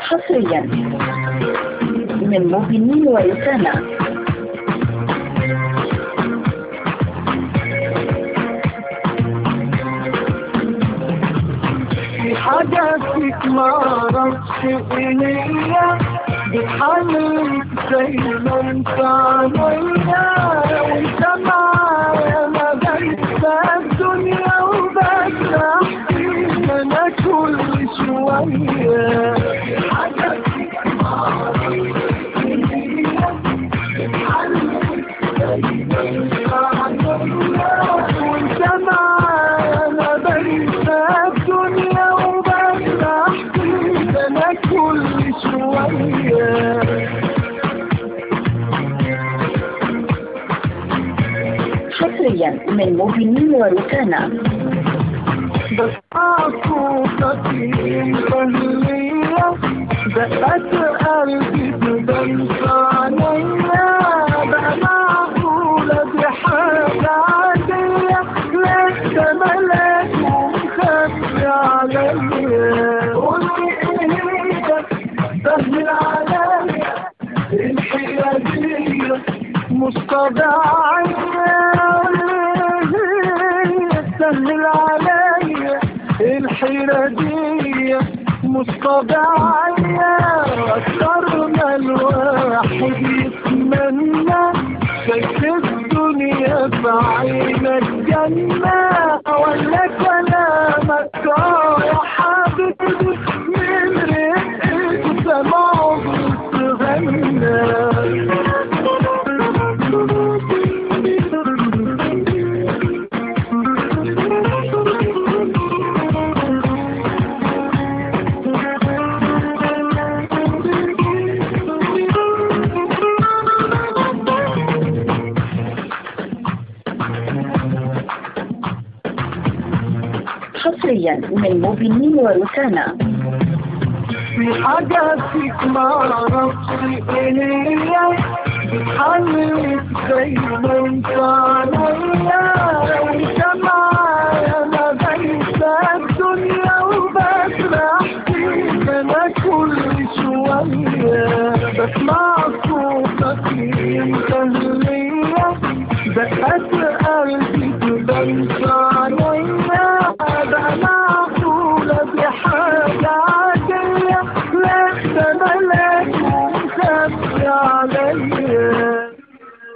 حصريا من موبينيل ويسانا في حاجة فيك ما اعرفش ايه هي بتحملك زي ما انت عليا وانت معايا ما بنسى الدنيا وبسرح فيك انا كل شوية في حاجة فيك ما اعرفش ايه هي بتحملك زي ما انت عليا وانت معايا ما بنسى الدنيا وبسرح فيك انا كل شوية حصريا من موبينيل ويسانا بس عصوتك مخلية دقت قلبي بدمس عليا بقى معقولة دي حاجة عادية لسه ملاك ومخبي عليا قولي ايه سهل عليا الحيرة دي مش طبيعية سهل عليا الحيرة دي مش طبيعية أكتر ما الواحد يتمنى شايف الدنيا في عينك جنة ولا كلامك آه يا حبيبي من ريحة سمعه بتغنى حصريا من موبينيل ويسانا في حاجة فيك ما اعرفش ايه هي بتحملك زي ما انت عليا وانت معايا ما بنسى الدنيا وبسرح فيك انا كل شوية بسمع صوتك مخلية دقات قلبي تبنسى